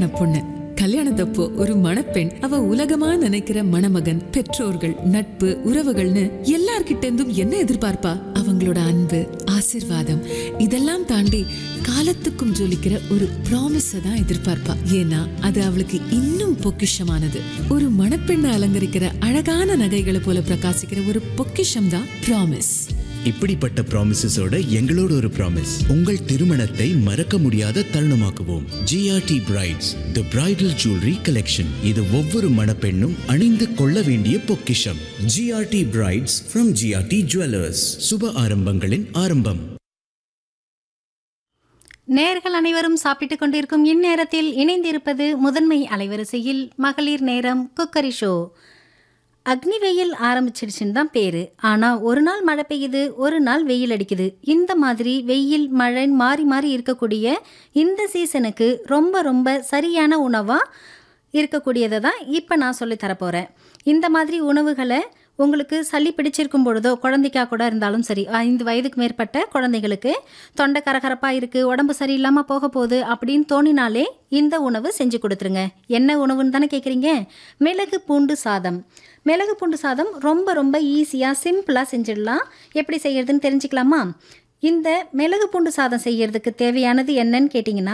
பொண்ணு கல்யாணத்தப்போ ஒரு மணப்பெண் அவ உலகமா நினைக்கிற மணமகன் பெற்றோர்கள் நட்பு உறவுகள்னு எல்லார்கிட்ட இருந்தும் என்ன எதிர்பார்ப்பா அவங்களோட அன்பு ஆசிர்வாதம் இதெல்லாம் தாண்டி காலத்துக்கும் ஜொலிக்கிற ஒரு ப்ராமிஸ தான் எதிர்பார்ப்பா ஏன்னா அது அவளுக்கு இன்னும் பொக்கிஷமானது ஒரு மணப்பெண்ணை அலங்கரிக்கிற அழகான நகைகளை போல பிரகாசிக்கிற ஒரு பொக்கிஷம் தான் ப்ராமிஸ் இப்படிப்பட்ட ப்ராமிசஸோட எங்களோட ஒரு ப்ராமிஸ் உங்கள் திருமணத்தை மறக்க முடியாத தருணமாக்குவோம் GRT brides the bridal jewellery collection இது ஒவ்வொரு மணப்பெண்ணும் அணிந்து கொள்ள வேண்டிய பொக்கிஷம் GRT brides from GRT jewellers சுப ஆரம்பங்களின் ஆரம்பம் நேர்கள் அனைவரும் சாப்பிட்டுக் கொண்டிருக்கும் இந்நேரத்தில் இணைந்திருப்பது முதன்மை அலைவரிசையில் மகளிர் நேரம் குக்கரி ஷோ அக்னி வெயில் ஆரம்பிச்சிடுச்சுன்னு தான் பேரு ஆனா ஒரு நாள் மழை பெய்யுது ஒரு நாள் வெயில் அடிக்குது இந்த மாதிரி வெயில் மழை மாறி மாறி இருக்கக்கூடிய இந்த சீசனுக்கு ரொம்ப ரொம்ப சரியான உணவா இருக்கக்கூடியதை தான் இப்போ நான் சொல்லி தரப்போகிறேன் இந்த மாதிரி உணவுகளை உங்களுக்கு சளி பிடிச்சிருக்கும் பொழுதோ குழந்தைக்கா கூட இருந்தாலும் சரி ஐந்து வயதுக்கு மேற்பட்ட குழந்தைகளுக்கு தொண்டை கரகரப்பாக இருக்குது உடம்பு சரியில்லாமல் போக போகுது அப்படின்னு தோணினாலே இந்த உணவு செஞ்சு கொடுத்துருங்க என்ன உணவுன்னு தானே கேட்குறீங்க மிளகு பூண்டு சாதம் மிளகு பூண்டு சாதம் ரொம்ப ரொம்ப ஈஸியாக சிம்பிளாக செஞ்சிடலாம் எப்படி செய்யறதுன்னு தெரிஞ்சுக்கலாமா இந்த மிளகு பூண்டு சாதம் செய்யறதுக்கு தேவையானது என்னன்னு கேட்டிங்கன்னா